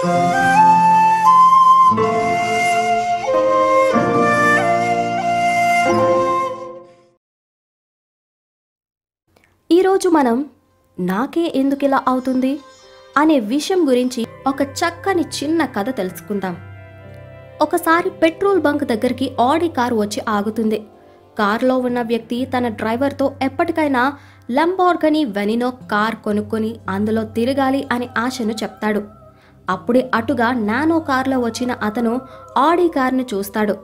ఈరోజు మనం నాకే ఎందుకు ఇలా అవుతుంది అనే విషయం గురించి ఒక చక్కని చిన్న కథ తెలుసుకుందాం ఒకసారి పెట్రోల్ బంక్ దగ్గరికి ఆడి కారు వచ్చి ఆగుతుంది కారులో ఉన్న వ్యక్తి తన డ్రైవర్తో ఎప్పటికైనా లంబార్గని వెనినో కార్ కొనుక్కొని అందులో తిరగాలి అనే ఆశను చెప్తాడు అప్పుడే అటుగా నానో కార్లో వచ్చిన అతను ఆడి కార్ని చూస్తాడు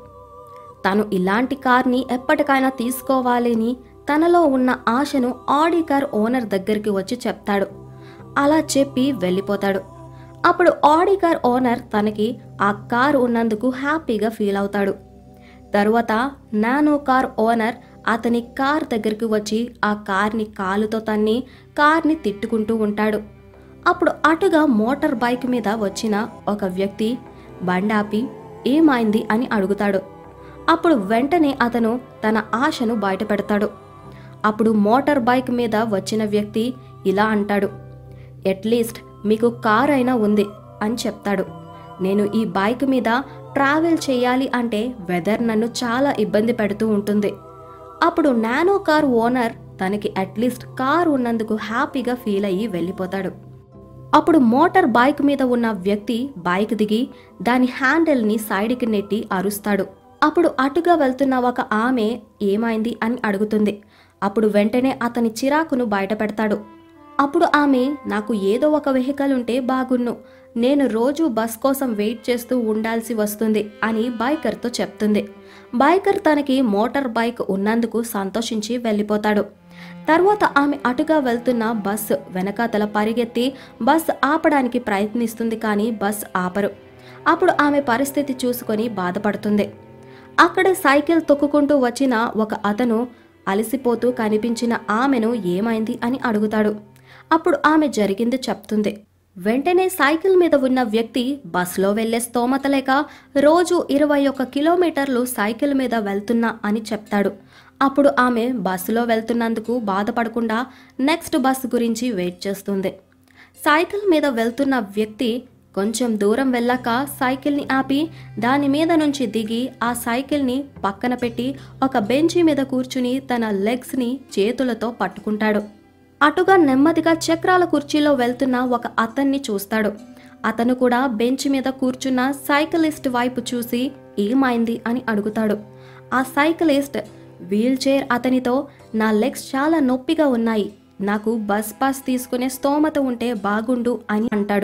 తను ఇలాంటి కార్ని ఎప్పటికైనా తీసుకోవాలని తనలో ఉన్న ఆశను ఆడి కార్ ఓనర్ దగ్గరికి వచ్చి చెప్తాడు అలా చెప్పి వెళ్ళిపోతాడు అప్పుడు ఆడి కార్ ఓనర్ తనకి ఆ కార్ ఉన్నందుకు హ్యాపీగా ఫీల్ అవుతాడు తరువాత నానో కార్ ఓనర్ అతని కార్ దగ్గరికి వచ్చి ఆ కార్ని కాలుతో తన్ని కార్ని తిట్టుకుంటూ ఉంటాడు అప్పుడు అటుగా మోటార్ బైక్ మీద వచ్చిన ఒక వ్యక్తి బండాపి ఏమైంది అని అడుగుతాడు అప్పుడు వెంటనే అతను తన ఆశను బయటపెడతాడు అప్పుడు మోటార్ బైక్ మీద వచ్చిన వ్యక్తి ఇలా అంటాడు ఎట్లీస్ట్ మీకు కార్ అయినా ఉంది అని చెప్తాడు నేను ఈ బైక్ మీద ట్రావెల్ చేయాలి అంటే వెదర్ నన్ను చాలా ఇబ్బంది పెడుతూ ఉంటుంది అప్పుడు నానో కార్ ఓనర్ తనకి అట్లీస్ట్ కార్ ఉన్నందుకు హ్యాపీగా ఫీల్ అయ్యి వెళ్ళిపోతాడు అప్పుడు మోటార్ బైక్ మీద ఉన్న వ్యక్తి బైక్ దిగి దాని హ్యాండిల్ని సైడ్కి నెట్టి అరుస్తాడు అప్పుడు అటుగా వెళ్తున్న ఒక ఆమె ఏమైంది అని అడుగుతుంది అప్పుడు వెంటనే అతని చిరాకును బయటపెడతాడు అప్పుడు ఆమె నాకు ఏదో ఒక వెహికల్ ఉంటే బాగున్ను నేను రోజు బస్ కోసం వెయిట్ చేస్తూ ఉండాల్సి వస్తుంది అని బైకర్తో చెప్తుంది బైకర్ తనకి మోటార్ బైక్ ఉన్నందుకు సంతోషించి వెళ్ళిపోతాడు తర్వాత ఆమె అటుగా వెళ్తున్న బస్ వెనకాతల పరిగెత్తి బస్ ఆపడానికి ప్రయత్నిస్తుంది కానీ బస్ ఆపరు అప్పుడు ఆమె పరిస్థితి చూసుకొని బాధపడుతుంది అక్కడే సైకిల్ తొక్కుకుంటూ వచ్చిన ఒక అతను అలసిపోతూ కనిపించిన ఆమెను ఏమైంది అని అడుగుతాడు అప్పుడు ఆమె జరిగింది చెప్తుంది వెంటనే సైకిల్ మీద ఉన్న వ్యక్తి బస్సులో వెళ్లే స్తోమత లేక రోజు ఇరవై ఒక్క కిలోమీటర్లు సైకిల్ మీద వెళ్తున్నా అని చెప్తాడు అప్పుడు ఆమె బస్సులో వెళ్తున్నందుకు బాధపడకుండా నెక్స్ట్ బస్సు గురించి వెయిట్ చేస్తుంది సైకిల్ మీద వెళ్తున్న వ్యక్తి కొంచెం దూరం వెళ్ళాక సైకిల్ని ఆపి దాని మీద నుంచి దిగి ఆ సైకిల్ని పక్కన పెట్టి ఒక బెంచి మీద కూర్చుని తన లెగ్స్ని చేతులతో పట్టుకుంటాడు అటుగా నెమ్మదిగా చక్రాల కుర్చీలో వెళ్తున్న ఒక అతన్ని చూస్తాడు అతను కూడా బెంచ్ మీద కూర్చున్న సైకిలిస్ట్ వైపు చూసి ఏమైంది అని అడుగుతాడు ఆ సైకిలిస్ట్ వీల్ చైర్ అతనితో నా లెగ్స్ చాలా నొప్పిగా ఉన్నాయి నాకు బస్ పాస్ తీసుకునే స్తోమత ఉంటే బాగుండు అని అంటాడు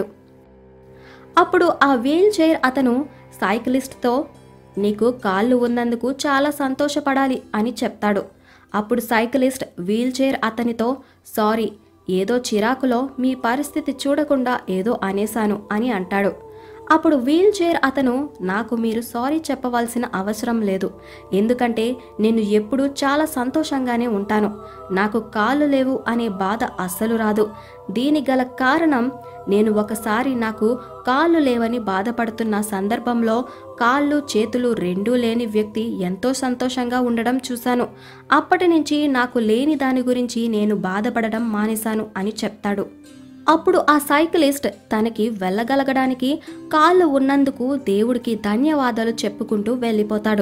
అప్పుడు ఆ వీల్ చైర్ అతను సైకిలిస్ట్తో నీకు కాళ్ళు ఉన్నందుకు చాలా సంతోషపడాలి అని చెప్తాడు అప్పుడు సైకిలిస్ట్ వీల్ చైర్ అతనితో సారీ ఏదో చిరాకులో మీ పరిస్థితి చూడకుండా ఏదో అనేశాను అని అంటాడు అప్పుడు వీల్ చైర్ అతను నాకు మీరు సారీ చెప్పవలసిన అవసరం లేదు ఎందుకంటే నేను ఎప్పుడూ చాలా సంతోషంగానే ఉంటాను నాకు కాళ్ళు లేవు అనే బాధ అస్సలు రాదు దీని గల కారణం నేను ఒకసారి నాకు కాళ్ళు లేవని బాధపడుతున్న సందర్భంలో కాళ్ళు చేతులు రెండూ లేని వ్యక్తి ఎంతో సంతోషంగా ఉండడం చూశాను అప్పటి నుంచి నాకు లేని దాని గురించి నేను బాధపడడం మానేశాను అని చెప్తాడు అప్పుడు ఆ సైకిలిస్ట్ తనకి వెళ్ళగలగడానికి కాళ్ళు ఉన్నందుకు దేవుడికి ధన్యవాదాలు చెప్పుకుంటూ వెళ్ళిపోతాడు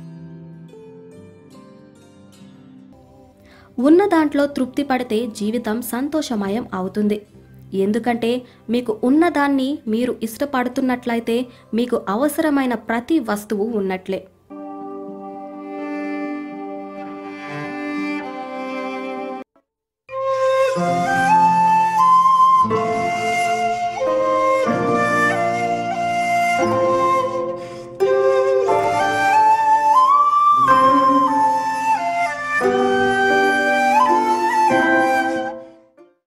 ఉన్న దాంట్లో తృప్తి పడితే జీవితం సంతోషమయం అవుతుంది ఎందుకంటే మీకు ఉన్నదాన్ని మీరు ఇష్టపడుతున్నట్లయితే మీకు అవసరమైన ప్రతి వస్తువు ఉన్నట్లే